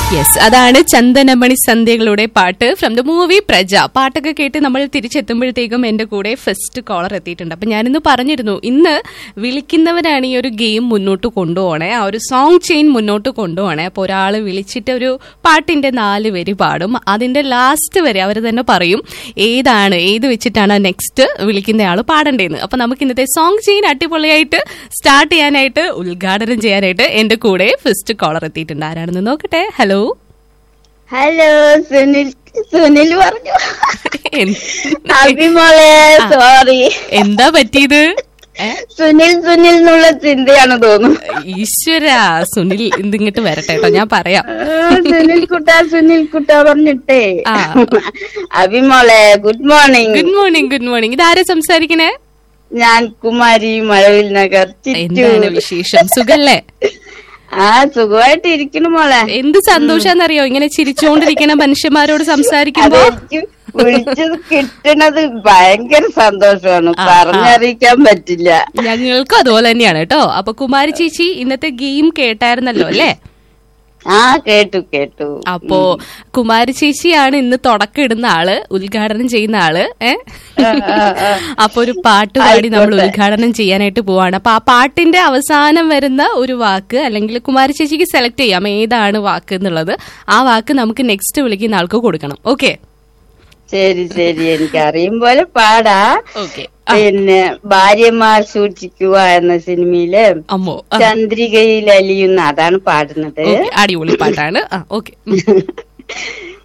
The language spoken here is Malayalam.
യെസ് അതാണ് ചന്ദനമണി സന്ധ്യകളുടെ പാട്ട് ഫ്രം ദ മൂവി പ്രജ പാട്ടൊക്കെ കേട്ട് നമ്മൾ തിരിച്ചെത്തുമ്പോഴത്തേക്കും എന്റെ കൂടെ ഫസ്റ്റ് കോളർ എത്തിയിട്ടുണ്ട് അപ്പൊ ഞാനിന്ന് പറഞ്ഞിരുന്നു ഇന്ന് വിളിക്കുന്നവരാണ് ഈ ഒരു ഗെയിം മുന്നോട്ട് കൊണ്ടുപോകണേ ആ ഒരു സോങ് ചെയിൻ മുന്നോട്ട് കൊണ്ടുപോകണേ അപ്പൊ ഒരാൾ വിളിച്ചിട്ട് ഒരു പാട്ടിന്റെ നാല് വരി പാടും അതിന്റെ ലാസ്റ്റ് വരെ അവർ തന്നെ പറയും ഏതാണ് ഏത് വെച്ചിട്ടാണ് നെക്സ്റ്റ് വിളിക്കുന്ന ആൾ പാടേണ്ടതെന്ന് അപ്പൊ നമുക്ക് ഇന്നത്തെ സോങ് ചെയിൻ അടിപൊളിയായിട്ട് സ്റ്റാർട്ട് ചെയ്യാനായിട്ട് ഉദ്ഘാടനം ചെയ്യാനായിട്ട് എന്റെ കൂടെ ഫസ്റ്റ് കോളർ എത്തിയിട്ടുണ്ട് ആരാണെന്ന് നോക്കട്ടെ ഹലോ ഹലോ സുനിൽ സുനിൽ പറഞ്ഞു എന്ത്- അഭിമോളെ സോറി എന്താ പറ്റിയത് ഏ? സുനിൽ സുനിൽ എന്നുള്ള ചിന്തയാണ് തോന്നുന്നു ഈശ്വര സുനിൽ ഇതിങ്ങോട്ട് വരട്ടെ കേട്ടോ ഞാൻ പറയാം ആ, സുനിൽ കുട്ട സുനിൽ കുട്ട പറഞ്ഞിട്ടേ ആ. അഭിമോളെ good morning good morning good morning ഇതാരാ സംസാരിക്കണേ ഞാൻ കുമാരി മഴവിൽ നഗർ എന്താണ് ചിറ്റൂർ വിശേഷം സുഖല്ലേ ആ സുഖമായിട്ട് ഇരിക്കുന്നു മോളെ എന്ത് സന്തോഷാന്നറിയോ ഇങ്ങനെ ചിരിച്ചുകൊണ്ടിരിക്കണ മനുഷ്യന്മാരോട് സംസാരിക്കുമ്പോ അതെനിക്ക് വിളിച്ചത് കിട്ടണത് ഭയങ്കര സന്തോഷമാണ് പറഞ്ഞറിയിക്കാൻ പറ്റില്ല ഞങ്ങൾക്കും അതുപോലെ തന്നെയാണ് കേട്ടോ അപ്പൊ കുമാരി ചേച്ചി ഇന്നത്തെ ഗെയിം കേട്ടായിരുന്നല്ലോ അല്ലേ ആ കേട്ടു കേട്ടു അപ്പോ കുമാരി ചേച്ചിയാണ് ഇന്ന് തുടക്കം ഇടുന്ന ആള് ഉദ്ഘാടനം ചെയ്യുന്ന ആള് ഏ അപ്പൊ ഒരു പാട്ട് പാടി നമ്മൾ ഉദ്ഘാടനം ചെയ്യാനായിട്ട് പോവാണ് അപ്പൊ ആ പാട്ടിന്റെ അവസാനം വരുന്ന ഒരു വാക്ക് അല്ലെങ്കിൽ കുമാരി ചേച്ചിക്ക് സെലക്ട് ചെയ്യാം ഏതാണ് വാക്ക് എന്നുള്ളത് ആ വാക്ക് നമുക്ക് നെക്സ്റ്റ് വിളിക്കുന്ന ആൾക്ക് കൊടുക്കണം ഓക്കെ ശരി ശരി എനിക്ക് അറിയും പോലെ പാടാ ഓക്കെ പിന്നെ ഭാര്യമാർ സൂക്ഷിക്കുക എന്ന സിനിമയില് അമ്മോ ആ, ചന്ദ്രികയിൽ അലിയുന്ന അതാണ് പാടുന്നത് ഓക്കേ, അടിപൊളി പാട്ടാണ് ആ ഓക്കെ